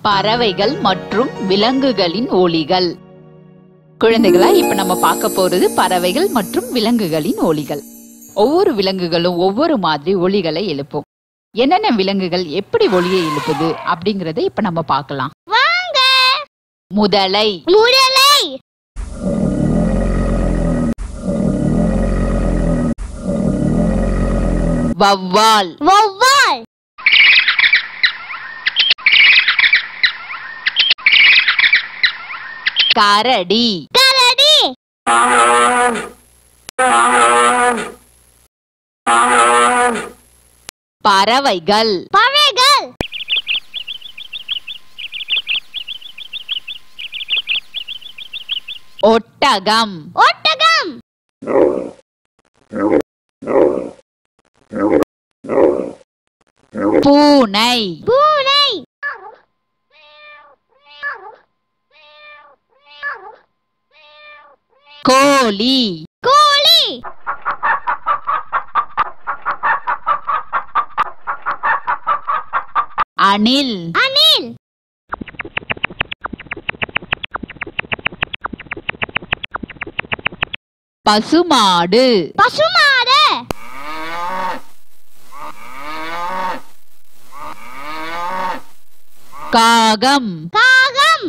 பறவைகள் மற்றும் விலங்குகளின் ஒலிகள் குழந்தைகளா இப்ப நம்ம பார்க்க போறது பறவைகள் மற்றும் விலங்குகளின் ஒலிகள் ஒவ்வொரு விலங்குகளும் ஒவ்வொரு மாதிரி ஒலிகளை எழுப்பும் என்னென்ன விலங்குகள் எப்படி ஒலியை எழுப்புது அப்படிங்கறத இப்ப நம்ம பார்க்கலாம் வாங்க முதலை முடலை வவ்வால் வௌவால் கரடி கரடி பறவைகள் பறவைகள் ஒட்டகம் ஒட்டகம் பூனை பூனை கோழி கோழி அணில் அணில் பசுமாடு பசுமாடு காகம் காகம்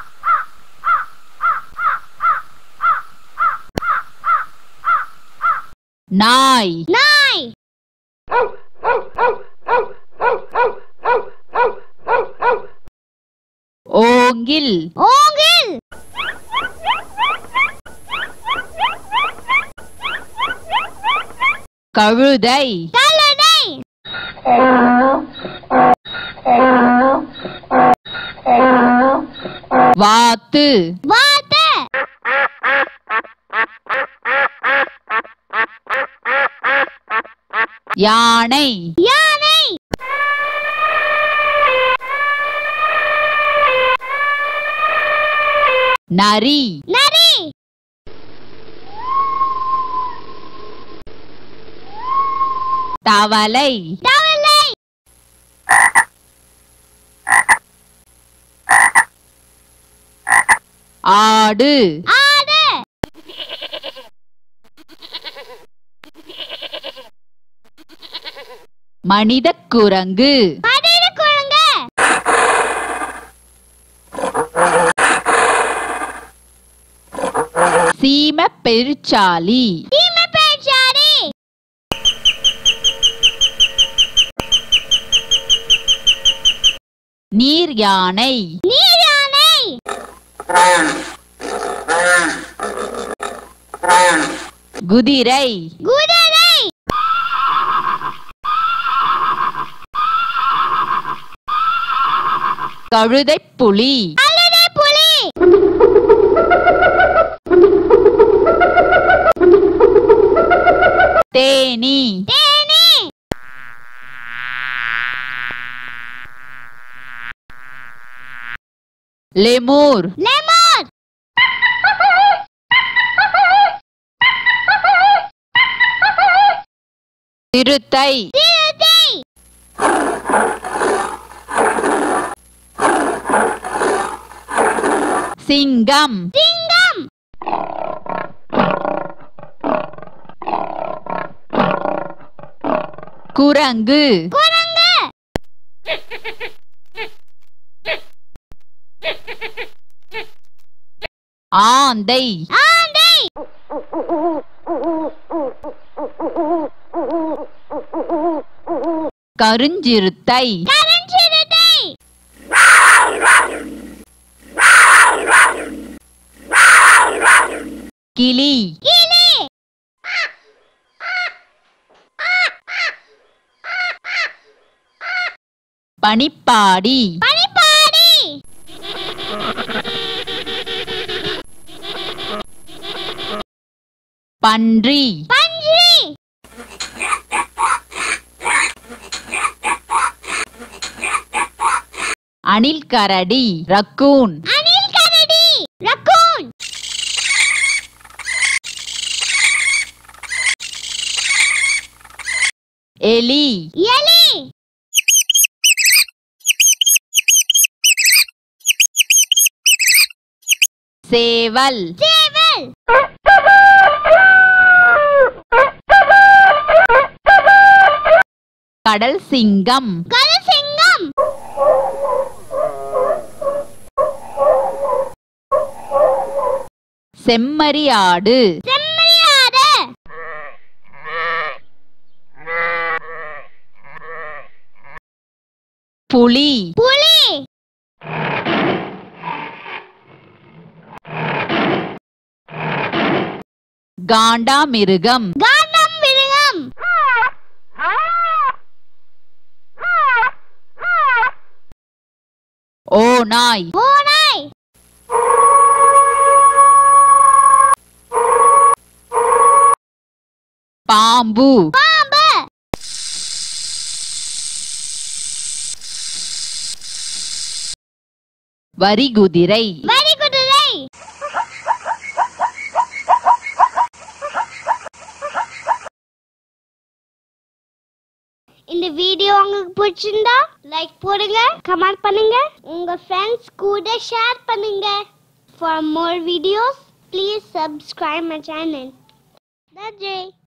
நாய் நாய் ஓங்கில் ஓங்கில் கழுதை கழுதை வாத்து வாத்து யானை யானை நரி நரி தவளை தவளை ஆடு ஆடு மனிதக் குரங்கு மனித குரங்கு சீம பெருச்சாளி தீமை பேச்சாரி நீர் யானை நீர் யானை குதிரை குதிரை கழுதைப் புலி கழுதை புலி தேனி தேனி லெமூர் லெமன் சிறுத்தை சிறுத்தை சிங்கம் சிங்கம் குரங்கு குரங்கு ஆந்தை ஆந்தை கருஞ்சிறுத்தை கரஞ்சிறுத்தை கிளி கிளி பனிப்பாடி பனிப்பாடி பன்றி பன்றி அணில் கரடி ரக்கூன் அணில் கரடி ரக்கூன் எலி எலி சேவல் சேவல் கடல் சிங்கம் கலசிங்கம் செம்மறியாடு செம்மறியாடு புலி புலி காண்டாமிருகம் காண்டம் மிருகம் ஓநாய் ஓநாய் பாம்பு பாம்பு வரிகுதிரை வரிகுதிரை இந்த வீடியோ உங்களுக்கு பிடிச்சிருந்தா லைக் போடுங்க கமெண்ட் பண்ணுங்க உங்க ஃப்ரெண்ட்ஸ் கூட ஷேர் பண்ணுங்க for more videos please subscribe my channel நன்றி